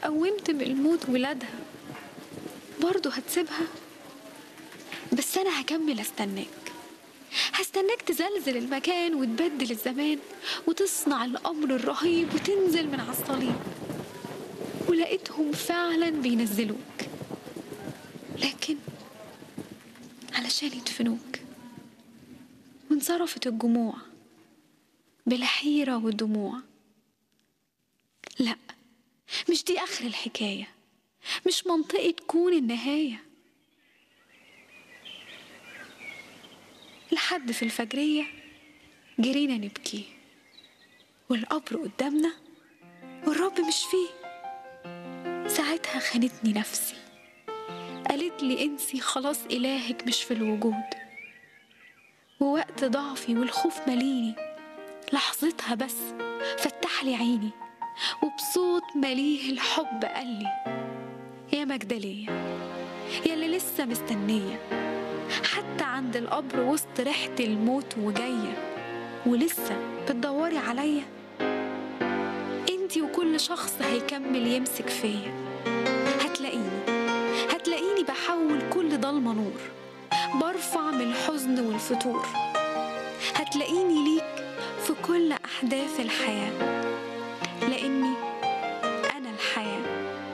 قومت من الموت ولادها برضه هتسيبها بس أنا هكمل أستناك هستناك تزلزل المكان وتبدل الزمان وتصنع الأمر الرهيب وتنزل من على الصليب ولقيتهم فعلا بينزلوك لكن علشان يدفنوك وانصرفت الجموع بلا حيرة ودموع لا مش دي آخر الحكاية مش منطقة تكون النهاية لحد في الفجرية جرينا نبكي والقبر قدامنا والرب مش فيه ساعتها خانتني نفسي قالت لي انسي خلاص إلهك مش في الوجود ووقت ضعفي والخوف مليني لحظتها بس فتح لي عيني وبصوت مليه الحب قال لي يا مجدلية يا اللي لسه مستنية حتى عند القبر وسط ريحة الموت وجاية ولسه بتدوري عليا انتي وكل شخص هيكمل يمسك فيا هتلاقيني هتلاقيني بحول كل ضلمة نور برفع من الحزن والفتور هتلاقيني ليك في كل أحداث الحياة لأني